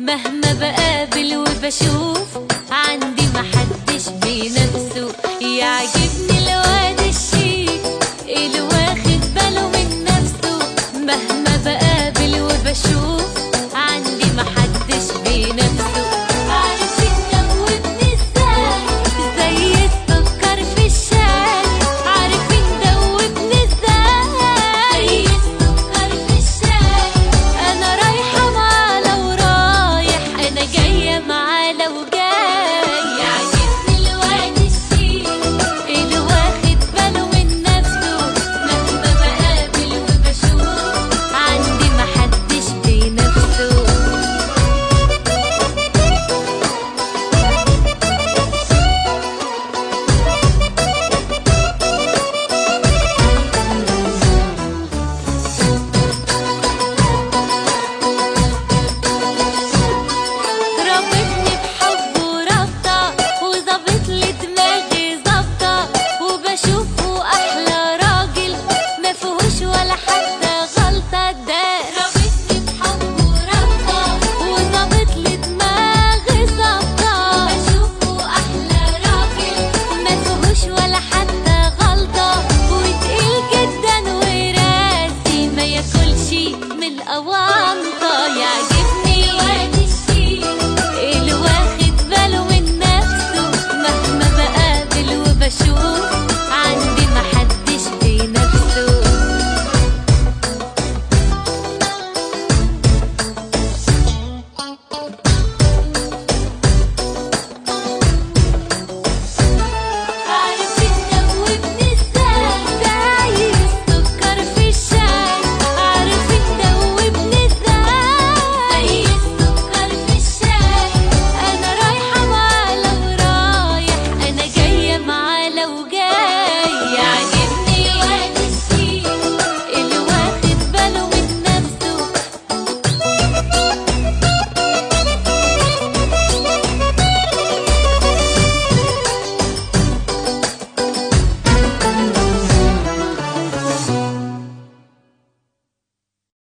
مهما بقابل وبشوف عندي محدش بنفسه يعجبني الواد الشيك اللي واخد باله من نفسه مهما بقابل وبشوف عندي محدش بنفسه عارفين دوبني ازاي زي السكر في الشاي عارفين دوبني ازاي زي السكر في الشاي انا رايحه معاه لو رايح انا جايه معاه لو جاي يعجبني الواد الشيك اللي واخد باله من نفسه مهما بقابل وبشوف عندي محدش بنفسه رابطني بحبه رابطة وظابط لي دماغي ظابطة وبشوفه أحلى راجل ما فيهوش ولا حتى غلطة ده رابطني بحبه رابطة وظابط لي دماغي ظابطة بشوفه أحلى راجل ما فيهوش ولا حتى غلطة وتقيل جدا وراسي ما ياكلش من الأوانطة